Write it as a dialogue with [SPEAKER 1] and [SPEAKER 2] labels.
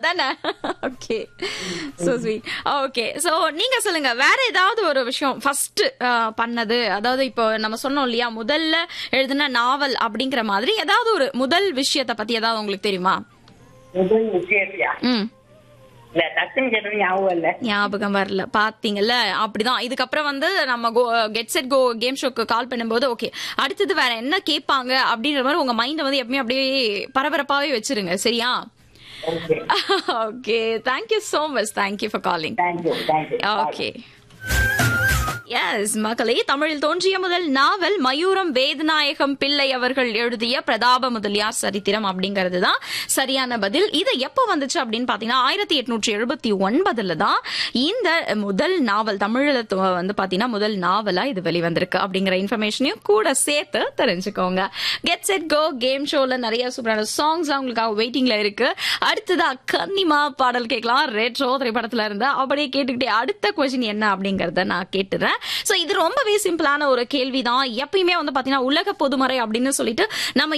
[SPEAKER 1] தானே okay so sweet okay so நீங்க சொல்லுங்க வேற ஏதாவது ஒரு விஷயம் ஃபர்ஸ்ட் பண்ணது அதாவது இப்போ நம்ம சொன்னோம் இல்லையா முதல்ல எழுதின நாவல் அப்படிங்கிற மாதிரி ஏதாவது ஒரு முதல் விஷயத்தை பத்தி ஏதாவது உங்களுக்கு தெரியுமா
[SPEAKER 2] முதல் விஷயத்தியா
[SPEAKER 1] ம்
[SPEAKER 2] இல்ல டக்குன்னு கேட்டது ஞாபகம் இல்ல
[SPEAKER 1] ஞாபகம் வரல பாத்தீங்கல்ல அப்படிதான் இதுக்கப்புறம் வந்து நம்ம go get set go game ஷோக்கு கால் பண்ணும்போது ஓகே அடுத்தது வேற என்ன கேட்பாங்க அப்படின்ற மாதிரி உங்க மைண்ட வந்து எப்பயுமே அப்படியே பரபரப்பாவே வச்சிருங்க சரியா
[SPEAKER 2] okay
[SPEAKER 1] okay thank you so much thank you for calling
[SPEAKER 2] thank you thank you
[SPEAKER 1] okay yes மக்களே தமிழில் தோன்றிய முதல் நாவல் மயூரம் வேதநாயகம் பிள்ளை அவர்கள் எழுதிய பிரதாப முதலியார் சரித்திரம் அப்படிங்கிறது தான் சரியான பதில் இது எப்போ வந்துச்சு அப்படின்னு பாத்தீங்கன்னா ஆயிரத்தி எட்நூற்றி எழுபத்தி ஒன்பதுல தான் இந்த முதல் நாவல் தமிழ்ல து- வந்து பாத்தீங்கன்னா முதல் நாவலா இது வெளிவந்திருக்கு அப்படிங்கிற இன்ஃபர்மேஷனையும் கூட சேர்த்து தெரிஞ்சுக்கோங்க கெட் செட் கோ கேம் ஷோல நிறைய சூப்பரான சாங்ஸ் உங்களுக்காக வெயிட்டிங்ல இருக்கு அடுத்ததா கன்னிமா பாடல் கேட்கலாம் ரேட்ரோ திரைப்படத்துல இருந்து அப்படியே கேட்டுக்கிட்டே அடுத்த கொஸ்டின் என்ன அப்படிங்கறத நான் கேட்டுறேன் சோ இது ரொம்பவே சிம்பிளான ஒரு கேள்விதான் எப்பயுமே வந்து பாத்தீங்கன்னா உலக பொதுமறை அப்படின்னு சொல்லிட்டு நம்ம